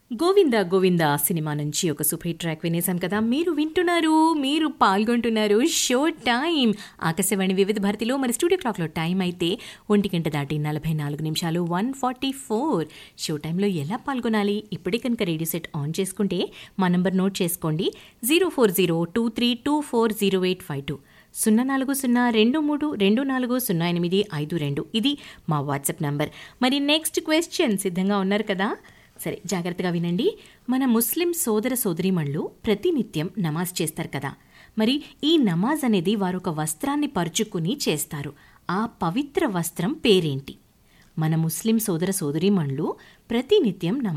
Govinda Govinda cinema నుంచి ఒక super hit track వినేసాం కదా మీరు వింటున్నారు మీరు పాల్గొంటున్నారు షో టైం ఆకాశవాణి వివిధ భారతిలో మరి స్టూడియో క్లాక్లో టైం అయితే ఒంటి గంట దాటి నలభై నాలుగు నిమిషాలు వన్ ఫార్టీ ఫోర్ షో టైంలో ఎలా పాల్గొనాలి ఇప్పుడే కనుక రేడియో సెట్ ఆన్ చేసుకుంటే మా నంబర్ నోట్ చేసుకోండి zero four zero two three two four zero eight five two సున్నా నాలుగు సున్నా రెండు మూడు రెండు నాలుగు సున్నా ఎనిమిది ఐదు రెండు ఇది మా వాట్సాప్ నంబర్ మరి నెక్స్ట్ క్వశ్చన్ సిద్ధంగా ఉన్నారు కదా సరే జాగ్రత్తగా వినండి మన ముస్లిం సోదర సోదరీమణులు ప్రతినిత్యం నమాజ్ చేస్తారు కదా మరి ఈ నమాజ్ అనేది వారు ఒక వస్త్రాన్ని పరుచుకుని చేస్తారు ఆ పవిత్ర వస్త్రం పేరేంటి మన ముస్లిం సోదర సోదరీమణులు ప్రతినిత్యం నమాజ్